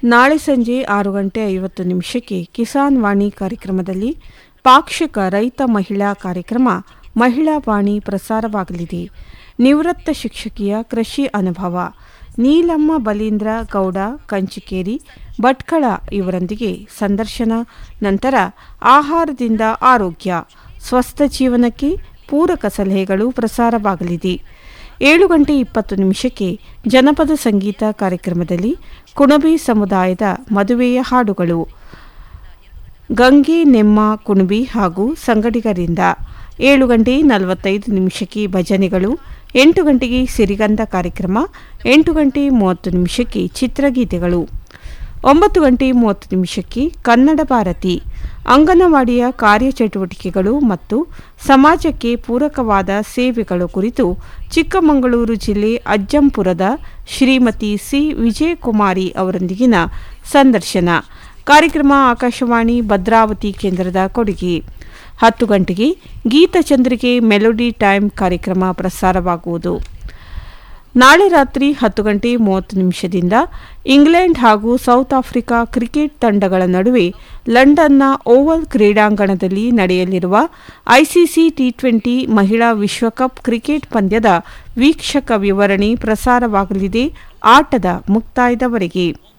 ನಾಳೆ ಸಂಜೆ ಆರು ಗಂಟೆ ಐವತ್ತು ನಿಮಿಷಕ್ಕೆ ಕಿಸಾನ್ ವಾಣಿ ಕಾರ್ಯಕ್ರಮದಲ್ಲಿ ಪಾಕ್ಷಿಕ ರೈತ ಮಹಿಳಾ ಕಾರ್ಯಕ್ರಮ ಮಹಿಳಾ ವಾಣಿ ಪ್ರಸಾರವಾಗಲಿದೆ ನಿವೃತ್ತ ಶಿಕ್ಷಕಿಯ ಕೃಷಿ ಅನುಭವ ನೀಲಮ್ಮ ಬಲೀಂದ್ರ ಗೌಡ ಕಂಚಿಕೇರಿ ಭಟ್ಕಳ ಇವರೊಂದಿಗೆ ಸಂದರ್ಶನ ನಂತರ ಆಹಾರದಿಂದ ಆರೋಗ್ಯ ಸ್ವಸ್ಥ ಜೀವನಕ್ಕೆ ಪೂರಕ ಸಲಹೆಗಳು ಪ್ರಸಾರವಾಗಲಿದೆ ಏಳು ಗಂಟೆ ಇಪ್ಪತ್ತು ನಿಮಿಷಕ್ಕೆ ಜನಪದ ಸಂಗೀತ ಕಾರ್ಯಕ್ರಮದಲ್ಲಿ ಕುಣಬಿ ಸಮುದಾಯದ ಮದುವೆಯ ಹಾಡುಗಳು ಗಂಗೆ ನೆಮ್ಮ ಕುಣಬಿ ಹಾಗೂ ಸಂಗಡಿಗರಿಂದ ಏಳು ಗಂಟೆ ನಲವತ್ತೈದು ನಿಮಿಷಕ್ಕೆ ಭಜನೆಗಳು ಎಂಟು ಗಂಟೆಗೆ ಸಿರಿಗಂಧ ಕಾರ್ಯಕ್ರಮ ಎಂಟು ಗಂಟೆ ಮೂವತ್ತು ನಿಮಿಷಕ್ಕೆ ಚಿತ್ರಗೀತೆಗಳು ಒಂಬತ್ತು ಗಂಟೆ ಮೂವತ್ತು ನಿಮಿಷಕ್ಕೆ ಕನ್ನಡ ಭಾರತಿ ಅಂಗನವಾಡಿಯ ಕಾರ್ಯಚಟುವಟಿಕೆಗಳು ಮತ್ತು ಸಮಾಜಕ್ಕೆ ಪೂರಕವಾದ ಸೇವೆಗಳು ಕುರಿತು ಚಿಕ್ಕಮಗಳೂರು ಜಿಲ್ಲೆ ಅಜ್ಜಂಪುರದ ಶ್ರೀಮತಿ ಸಿ ವಿಜಯಕುಮಾರಿ ಅವರೊಂದಿಗಿನ ಸಂದರ್ಶನ ಕಾರ್ಯಕ್ರಮ ಆಕಾಶವಾಣಿ ಭದ್ರಾವತಿ ಕೇಂದ್ರದ ಕೊಡುಗೆ ಹತ್ತು ಗಂಟೆಗೆ ಗೀತಚಂದ್ರಿಕೆ ಮೆಲೋಡಿ ಟೈಮ್ ಕಾರ್ಯಕ್ರಮ ಪ್ರಸಾರವಾಗುವುದು ನಾಳೆ ರಾತ್ರಿ ಹತ್ತು ಗಂಟೆ ಮೂವತ್ತು ನಿಮಿಷದಿಂದ ಇಂಗ್ಲೆಂಡ್ ಹಾಗೂ ಸೌತ್ ಆಫ್ರಿಕಾ ಕ್ರಿಕೆಟ್ ತಂಡಗಳ ನಡುವೆ ಲಂಡನ್ನ ಓವಲ್ ಕ್ರೀಡಾಂಗಣದಲ್ಲಿ ನಡೆಯಲಿರುವ ಐಸಿಸಿ ಟಿ ಟ್ವೆಂಟಿ ಮಹಿಳಾ ವಿಶ್ವಕಪ್ ಕ್ರಿಕೆಟ್ ಪಂದ್ಯದ ವೀಕ್ಷಕ ವಿವರಣೆ ಪ್ರಸಾರವಾಗಲಿದೆ ಆಟದ ಮುಕ್ತಾಯದವರೆಗೆ